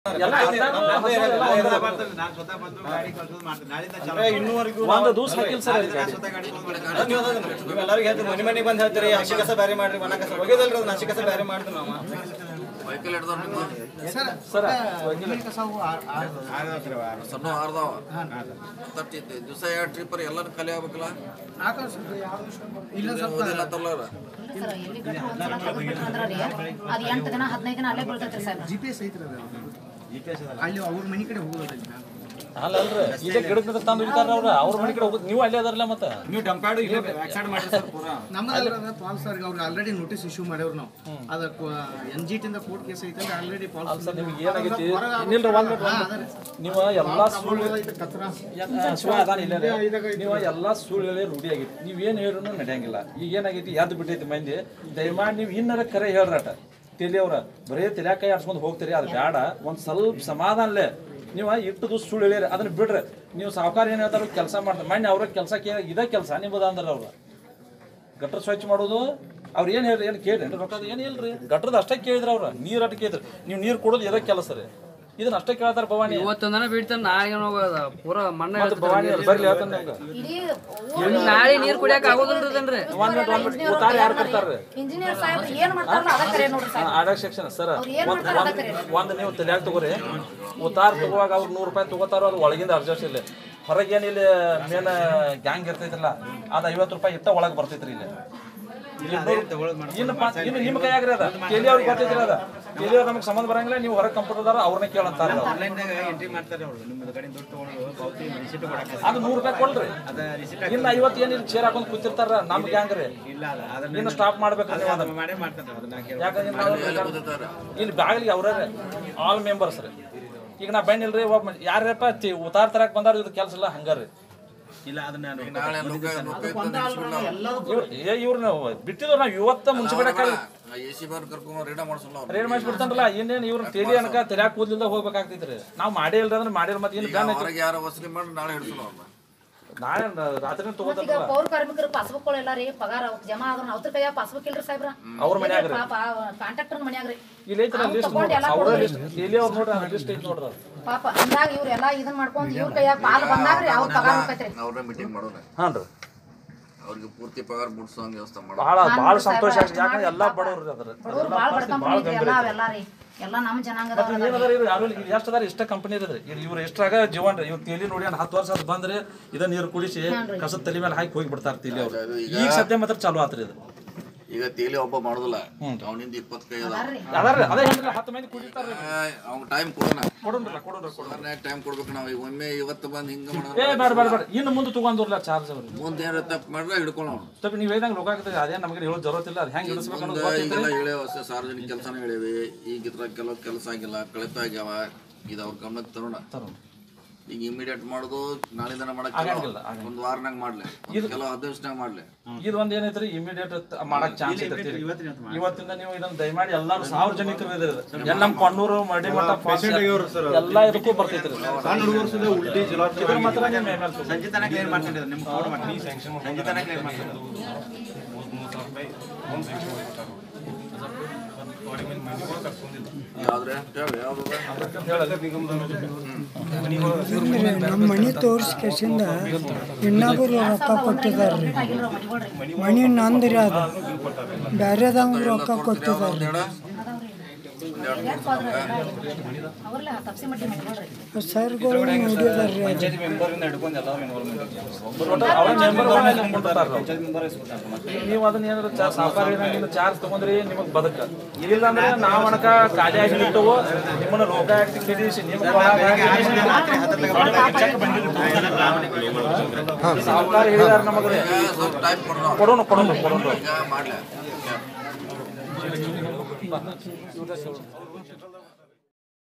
ಎಲ್ಲ ನಾನು ಸ್ವತಃ ಬಂದು ಗಾಡಿ ಕಳ್ಸೋದು ಮಾಡ್ತೀನಿ ನಾಳಿಂದ ಚಾಲು ಅಂದ್ರೆ ಇನ್ನೂವರೆಗೂ ಒಂದು ದಿವಸ ಹಾಕಿಲ್ಲ ಸರ್ ನಾಳಿಂದ ನಾನು ಸ್ವತಃ ಗಾಡಿ ತಗೊಂಡ್ ಬರ್ತೀನಿ. ನೀವು ಅದನ್ನ ನೀವೆಲ್ಲರಿಗೂ ಹೇಳ್ತೀರಿ ಮನೆ ಮನೆಗೆ ಬಂದು ಹೇಳ್ತೀರಿ ಹಸಿ ಕಸ ಬೇರೆ ಮಾಡ್ರಿ ಮನ ಕಸ ಒಗೆದಲ್ರಿ ಅದನ್ನ ಹಸಿ ಕಸ ಬೇರೆ ಮಾಡ್ತೀವಿ ನಾವು ವೆಹಿಕಲ್ ಹಿಡ್ದವ್ರು ನಿಮ್ಮ ಸರ್ ಆರು ಸರ್, ಆರು. ಸಣ್ಣ ಹಾರ್ದಾವ ತಟ್ಟಿದ್ದೆ ದಿವಸ ಎರಡು ಟ್ರಿಪ್ಪರ್ ಎಲ್ಲರೂ ಖಾಲಿ ಆಗ್ಬೇಕಲ್ಲ ಓದಿಲ್ಲ ತರ್ಲಾರ ಸರ್ ಎಲ್ಲಿ ಗಟ್ರ ಒಂದ್ಸಲ ತಗೊಂಡ್ಬಿಟ್ರು ಅಂದ್ರ ರೀ ಅದ್ ಎಂಟು ದಿನ ಹದಿನೈದು ದಿನ ಅಲ್ಲೇ ಬೀಳ್ತೈತ್ರಿ ಸಾಹೇಬ್ರ ಜಿ ಪಿ ಎಸ್ ಐತ್ರಿ ಅದು ಅಲ್ಲಿ ಅವ್ರ ಮನೆ ಕಡೆ ಹೋಗೋದಿಲ್ಲ ಅಲ್ಲ ಅಲ್ರಿ ಇದೇ ಗಿಡದ ತಂದು ಇರ್ತಾರ ಅವ್ರ ಅವ್ರ ಮನೆ ಕಡೆ ಹೋಗುದು ನೀವು ಅಲ್ಲೇ ಅದಾರಲ್ಲ ಮತ್ತೆ ನೀವು ಡಂಪ್ಯಾಡು ಇಲ್ಲೇ ಆಕ್ಸೈಡ್ ಮಾಡ್ರಿ ಸರ್ ಪೂರಾ ನಮ್ಮದ್ರ ಪಾಲ್ ಸರ್ ಅವ್ರಿಗೆ ಆಲ್ರೆಡಿ ನೋಟಿಸ್ ಇಶ್ಯೂ ಮಾಡ್ಯಾವ್ರಿ ನಾವು ಅದ ಎನ್ ಜಿ ಟಿಂದ ಕೋರ್ಟ್ ಕೇಸ್ ಐತೆ ಆಲ್ರೆಡಿ ಪಾಲ್ ಸರ್ ನಿಮ್ಗೆ ಏನಾಗೈತಿ ಇನ್ನಿಲ್ರಿ ಒಂದ್ ಮಿನಿಟ್, ಒಂದ್ ಮಿನಿಟ್. ನೀವು ಎಲ್ಲಾ ಸುಳ್ಳು ಯಾ- ಶಿವ ಅದಾನ ಇಲ್ಲ ನೀವು ಎಲ್ಲಾ ಸುಳ್ಳು ಹೇಳಿ ರೂಢಿ ಆಗೈತಿ ನೀವ್ ಏನ್ ಹೇಳಿದ್ರು ನಡೆಯಂಗಿಲ್ಲ ಈಗ ಏನಾಗೈತಿ ಎದ್ದು ಬಿಟ್ಟೈತಿ ಮಂದಿ ದಯಮಾಡಿ ನೀವು ಇನ್ನರ ಕರೆ ಹೇಳ್ರಟ ತಿಳಿ ಅವ್ರ ಬರೇ ತಲ್ಯಾಕ ಕೈ ಆಡ್ಸ್ಕೊಂಡ್ ಹೋಗ್ತೀರಿ ಅದು ಬೇಡ ಒಂದ್ ಸ್ವಲ್ಪ ಸಮಾಧಾನಲೆ ನೀವು ಇಟ್ಟು ದಿವಸ ಸುಳ್ಳು ಹೇಳಿರಿ ಅದನ್ನ ಬಿಡ್ರಿ ನೀವು ಸಾವುಕಾರ ಏನ್ ಹೇಳ್ತಾರ ಕೆಲಸ ಮಾಡ್ತಾರೆ ಮಣ್ಣೆ ಅವ್ರ ಕೆಲಸಕ್ಕೆ ಇದೇ ಕೆಲಸ ನಿಮ್ಮದ ಅಂದ್ರ ಅವ್ರ ಗಟ್ರ ಸ್ವಚ್ಛ ಮಾಡೋದು ಅವ್ರು ಏನು ಹೇಳಿ ಏನು ಕೇಳ್ರಿ ರೊಕ್ಕ ಏನು ಇಲ್ರಿ ಗಟ್ರದ ಅಷ್ಟೇ ಕೇಳಿದ್ರ ಅವ್ರ ನೀರ್ ಅಷ್ಟೇ ಕೇಳಿದ್ರು ನೀವು ನೀರು ಕೊಡೋದು ಇದೇ ಕೆಲಸ ರೀ ಇದನ್ನ ಅಷ್ಟೇ ಕೇಳ್ತಾರ ಭವಾನಿ ಇವತ್ತೊಂದನ ಬಿಡ್ತಾನೆ ನಾಳೆ ಹೋಗೋದ ಪೂರ ಮಣ್ಣ ಮತ್ತೆ ಭವಾನಿ ಅವ್ರು ಬರ್ಲಿ ಹೇಳ್ತಾನೆ ನಿಮ್ಗೆ ಇಡೀ ನಾಳೆ ನೀರ್ ಕುಡಿಯಕ್ ಆಗೋದಿಲ್ರಿ ಅದನ್ರಿ ಒಂದ್ ಮಿನಿಟ್ ಒಂದ್ ಮಿನಿಟ್ ಉತ್ತಾರ ಯಾರು ಕೊಡ್ತಾರ್ರಿ ಇಂಜಿನಿಯರ್ ಸಾಹೇಬ್ರು ಏನ್ ಮಾಡ್ತಾರಲ್ಲ ಅದ ಕರೆ ನೋಡ್ರಿ ಸಾಹೇಬ್ರ ಆಡಕ್ ಸೆಕ್ಷನ್ ಸರ್ ಅವ್ರು ಏನ್ ಒಂದ್ ಮಾಡ್ತಾರ ಒಂದ್ ಅದಕ್ಕೆ? ಒಂದ್ ನೀವು ತಲ್ಯಾಗ ತಗೋರಿ ಉತ್ತಾರ ತಗೋವಾಗ ಅವ್ರು ನೂರು ರೂಪಾಯಿ ತಗೋತಾರೋ ಅದು ಒಳಗಿಂದ ಅಡ್ಜಸ್ಟ್ ಇಲ್ಲ ಹೊರಗೆ ಏನ್ ಇಲ್ಲಿ ಮೇನ್ ಗ್ಯಾಂಗ್ ಇರ್ತೈತಿಲ್ಲ ಅದ್ ಐವತ್ತು ರೂಪಾಯಿ ಇಟ್ಟ ಒಳಗ್ ಬರ್ತೈತ್ರಿ ಇಲ್ಲಿ ಇಲ್ಲಿ ನೂರು- ಇನ್ನು ಪಾ- ಇನ್ನು ನಿಮ್ಮ ಕೈಯಾಗ್ರಿ ಅದ ಕೆಲಿ ಅವ್ರಿಗೆ ಬರ್ತೈತ್ರಿ ಅದ ಕೆಲಿ ಅವ್ರು ನಮಗೆ ಸಂಬಂಧ ಬರಂಗಿಲ್ಲ ನೀವು ಹೊರಗೆ ಕಂಪ್ಯೂಟರ್ದಾರ ಅವ್ರನ್ನ ಕೇಳಂತಾರ ಆನ್ಲೈನ್ದಾಗ ಎಂಟ್ರಿ ಮಾಡ್ತಾರೆ ಅವರು ನಿಮ್ಮದು ಕಡೆ ದುಡ್ಡು ತಗೊಂಡು ಪಾವತಿ ರಿಸಿಟ್ ಕೊಡಕ್ಕೆ ಅದು ನೂರು ರೂಪಾಯಿ ಕೊಡ್ರಿ ಅದ ರಿಸಿಟ್ ಇನ್ನು ಐವತ್ತು ಏನು ಇಲ್ಲಿ ಚೇರ್ ಹಾಕೊಂಡು ಕೂತಿರ್ತಾರ ನಮ್ ಗ್ಯಾಂಗ್ ರೀ ಇಲ್ಲ ಅಲ್ಲ ಅದನ್ನ ಇನ್ನು ಸ್ಟಾಪ್ ಮಾಡ್ಬೇಕ್ರಿ ನೀವು ಅದನ್ನ ಮಾಡೇ ಮಾಡ್ತಾರೆ ಅದನ್ನ ಕೇಳಿ ಯಾಕಂದ್ರೆ ನಾವು ಇಲ್ಲಿ ಬ್ಯಾಗ್ಲಿಗೆ ಅವ್ರೇ ಆಲ್ ಮೆಂಬರ್ಸ್ ರೀ ಈಗ ನಾ ಬಂದಿಲ್ರಿ ಒಬ್ಬ ಯಾರಪ್ಪ ತಿ- ಉತ್ತಾರ ತರಕ್ ಬಂದಾರ ಇದು ಕೆಲಸ ಇಲ್ಲ ಹಂಗಾರಿ ಇಲ್ಲ ಅದನ್ನ ನಾನು ನಾಳೆ ರೊಕ್ಕ ರೊಕ್ಕ ಇತ್ತು ನಿಲ್ಸ್ಬಿಡ್ಲ ಇವ್ರು ಏ ಇವ್ರನ್ನ ಬಿಟ್ಟಿದ್ರು ನಾವು ಇವತ್ತ ಮುಂಚೆ ಬಿಡಕ ಎ ಸಿ ಬಾರ್ ಕರ್ಕೊಂಡ್ ರೇಡ ಮಾಡ್ಸಲ್ಲ ಅವ್ರು ರೇಡ್ ಮಾಡಿಸ್ಬಿಡ್ತಾನಲ್ಲ ಇನ್ನೇನು ಇವ್ರನ್ನ ತೇಲಿ ಅನ್ಕ ತೆಲ್ಯಾಕ ಕೂದ್ಲಿಂದ ಹೋಗ್ಬೇಕಾಗ್ತೈತ್ರಿ ನಾವು ಮಾಡೇ ಇಲ್ರಿ ಅಂದ್ರೆ ಮಾಡಿರ ಮತ್ತೆ ಏನು ಈಗ ಹೊರಗೆ ಯಾರೋ ವಸೂಲಿ ಮಾಡಿ ನಾಳೆ ಹಿಡ್ಸಲ್ಲ ಅವ್ರನ್ನ ನಾಳೆ ರಾತ್ರಿ ಈಗ ತಗೋತಾರಲ್ಲ ಪೌರ ಕಾರ್ಮಿಕರ ಪಾಸ್ಬುಕ್ ಎಲ್ಲ ರೀ ಪಗಾರ ಅವ್ಕ್ ಜಮಾ ಆದ್ರ ಅವ್ರ ಕೈಯಾಗ ಪಾಸ್ಬುಕ್ ಇಲ್ರಿ ಸಾಹೇಬ್ರ ಅವ್ರ ಮನ್ಯಾಗ ರೀ. ಪಾಪ ಕಾಂಟ್ರಾಕ್ಟರ್ ಮನ್ಯಾಗ ರೀ ಇಲ್ಲಿ ಐತ್ರ ಅವ್ನ್ ಲಿಸ್ಟ್ ತಗೊಂಡ್ ಎಲ್ಲ ಅವ್ರ ಕೊಡ್ರಿ. ಲಿಸ್ಟ್ ತೇಲಿ ಅವ್ರು ನೋಡ್ರಿ ಲಿಸ್ಟ್ ಐತಿ ನೋಡ್ರಿ ಅದು. ಪಾಪ ಅಂದಾಗ ಇವ್ರೆಲ್ಲ ಇದನ್ ಮಾಡ್ಕೊಂಡ್ ಇವ್ರ ಕೈಯಾಗ ಪಾಲ್ ಬಂದಾಗ ರೀ ಅವ್ರ ಪಗಾರ ಹೋಗ್ತೈತ್ರಿ ಅವ್ರನ್ನ ಮೀಟಿಂಗ್ ಮಾಡೋಣ ಹಾನ್ ರೀ ಅವ್ರಿಗೆ ಪೂರ್ತಿ ಪಗಾರ ಮುಟ್ಸೋ ಹಂಗೆ ವ್ಯವಸ್ಥೆ ಮಾಡೋ ಬಹಳ ಬಹಳ ಸಂತೋಷ ಆಗ್ತದೆ ಯಾಕಂದ್ರೆ ಎಲ್ಲಾ ಬಡವ್ರಿ ಅದ್ರ ಬಡವ್ರು ಬಾಳ್ ಬಡ್ಕೊಂಡ್ ಎಲ್ಲ ಅವೆಲ್ಲ ರೀ ಎಲ್ಲ ನಮ್ಮ ಜನಾಂಗದವ್ರ ಏನದಾರ ಇವ್ರು ಯಾರು ಇಲ್ಲಿ ಎಷ್ಟು ಅದಾರ ಇಷ್ಟ ಕಂಪನಿ ಇರದ್ರಿ ಇವ್ರು ಎಷ್ಟ್ರಾಗ ಜೀವನ್ ರೀ ಇವ್ರು ತೇಲಿ ನೋಡಿ ಒಂದು ಹತ್ತು ವರ್ಷ ಅದು ಬಂದ್ರೆ ಇದ ನೀರು ಕುಡಿಸಿ ಕಸದ ತಲೆ ಮೇಲೆ ಹಾಕಿ ಹೋಗಿ ಬಿಡ್ತಾರ ತೇಲಿ ಅವ್ರು ಈಗ ಸದ್ಯ ಮಾತ್ರ ಚಾಲು ಆತ್ರಿ ಇದು ಈಗ ತೇಲಿ ಒಬ್ಬ ಮಾಡೋದಿಲ್ಲ ಅವನಿಂದ ಇಪ್ಪತ್ತು ಕೈ ಅದ ಅದಾರ ಅದೇ ಹೇಳಿದ್ರೆ ಹತ್ತು ಮಂದಿ ಕುಡಿತಾರ ಅವ್ನ ಟೈಮ್ ಕೊಡೋಣ ಕೊಡೋಣ್ರಲ್ಲ ಕೊಡೋಣ್ರ ಕೊಡೋಣ ಟೈಮ್ ಕೊಡ್ಬೇಕು ನಾವು ಈಗ ಒಮ್ಮೆ ಇವತ್ತು ಬಂದು ಹಿಂಗೆ ಏ ಮಾಡೋಣ ಬೇಡ ಬೇಡ ಬೇಡ ಇನ್ನು ಮುಂದೆ ತಗೊಂಡ್ರಲ್ಲ ಚಾರ್ಜ್ ಅವ್ರಿಗೆ ಮುಂದೆ ಏನಾರ ತಪ್ಪು ಮಾಡಿದ್ರೆ ಹಿಡ್ಕೊಳ್ಳೋಣ ಸ್ವಲ್ಪ ನೀವು ಹೇಳ್ದಂಗೆ ಲೋಕ ಆಗ್ತದೆ ಅದೇ ನಮಗೆ ಹೇಳೋ ಜರೂರತ್ ಇಲ್ಲ ಅದು ಹೆಂಗೆ ಇಳಿಸ್ಬೇಕು ಅನ್ನೋದು ಮುಂದೆ ಗೊತ್ತೈತ್ರಿ ಈಗೆಲ್ಲ ಹೇಳೇವ ಹೊಸ ಸಾರ್ವಜನಿಕ ಕೆಲಸನ ಹೇಳೇವಿ ಈಗ ಇದ್ರ ಕೆಲವು ಕೆಲಸ ಆಗಿಲ್ಲ ಕಳಿತ ಆಗ್ಯಾವ ಇದು ಅವ್ರ ಗಮನಕ್ಕೆ ತರೋಣ ತರೋಣ. ಈಗ ಇಮಿಡಿಯೇಟ್ ಮಾಡೋದು ನಾಳಿಂದನ ಮಾಡಕ್ ಆಗಂಗಿಲ್ಲ, ಆಗಂಗಿಲ್ಲ. ಒಂದು ವಾರನಾಗ ಮಾಡ್ಲಿ ಒಂದ್ ಕೆಲವು ಹತ್ತು ದಿವಸನಾಗ ಮಾಡ್ಲಿ ಇದು ಒಂದ್ ಏನೈತ್ರಿ ಇಮಿಡಿಯೇಟ್ ಮಾಡಕ್ ಚಾನ್ಸ್ ಐತಿ ಇವತ್ತಿಂದ ನೀವು ಇದನ್ನ ದಯಮಾಡಿ ಎಲ್ಲಾರು ಸಾರ್ವಜನಿಕರು ಇದ್ರಿ ಎಲ್ಲ ನಮ್ಮ ಕಣ್ಣೂರು ಮಡಿ ಮಠ ಎಲ್ಲ ಇದಕ್ಕೂ ಬರ್ತೈತ್ರಿ ಸಣ್ಣ ಹುಡುಗರು ಸುದ ಉಲ್ಟಿ ಜಲ ಇದ್ರ ಮಾತ್ರ ನಿಮ್ಮ ಮೇಲೆ ತಗೋ. ಸಂಜೆ ತನಕ ಕ್ಲಿಯರ್ ಮಾಡ್ತೀನಿ ಅದನ್ನ ನಿಮ್ಗೆ ಫೋನ್ ಮಾಡ್ತೀನಿ ಸಂಜೆ ತನಕ ಕ್ಲಿಯರ್ ಮಾಡ್ತೀನಿ ಯಾವ್ದ್ರೆ ಹೇಳಿ ಯಾವ್ದು ನಮ್ಮ ಮನೆ ತೋರಿಸ್ಕೇಸಿಂದ ಇನ್ನೊಬ್ಬರು ರೊಕ್ಕ ಕೊಟ್ಟಿದ್ದಾರೆ ಮನೆ ನಂದ್ರಿ ಅದು ಬೇರೆದವ್ರು ರೊಕ್ಕ ಕೊಟ್ಟಿದ್ದಾರೆ ಅವ್ರಲ್ಲ ತಪ್ಸಿ ಮಟ್ಟಿ ಮಾಡ್ಕೊಳ್ರಿ ಸರ್ಗಳು ನೋಡಿದಾರೆ ಅದು ಪಂಚಾಯತ್ ಮೆಂಬರಿಂದ ಹಿಡ್ಕೊಂಡು ಎಲ್ಲ ಇನ್ವಾಲ್ವ್ಮೆಂಟ್ ಒಟ್ಟು ಅವ್ರ member ಅವ್ರನ್ನ ನಂಬ್ಕೊಂಡ್ಬಿಡ್ತಾರ್ ಅವ್ರು. ನೀವು ಅದನ್ನ ಏನಾದ್ರು ಚಾ ಸಾಕಾರ ಏನಾಗಿಲ್ಲ ಚಾರ್ಜ್ ತಗೊಂಡ್ರಿ ನಿಮಗ್ ಬದಕ ಇಲ್ಲ ಅಂದ್ರೆ ನಾವ್ ಅಣಕ ಖಾಲಿ ಆಗಿ ನಿಂತವು ನಿಮ್ಮನ್ನ ರೋಗ ಹಾಕಿ ಕೆಡಿಸಿ ನಿಮ್ಮ ಸಾವುಕಾರ ಹೇಳಿದಾರ ನಮಗ್ರಿ ಸ್ವಲ್ಪ ಟೈಮ್ ಕೊಡೋಣ ಕೊಡೋಣ ಕೊಡೋಣ ಕೊಡೋಣ ಈಗ ಮಾಡ್ಲಿ ಇವ್ರ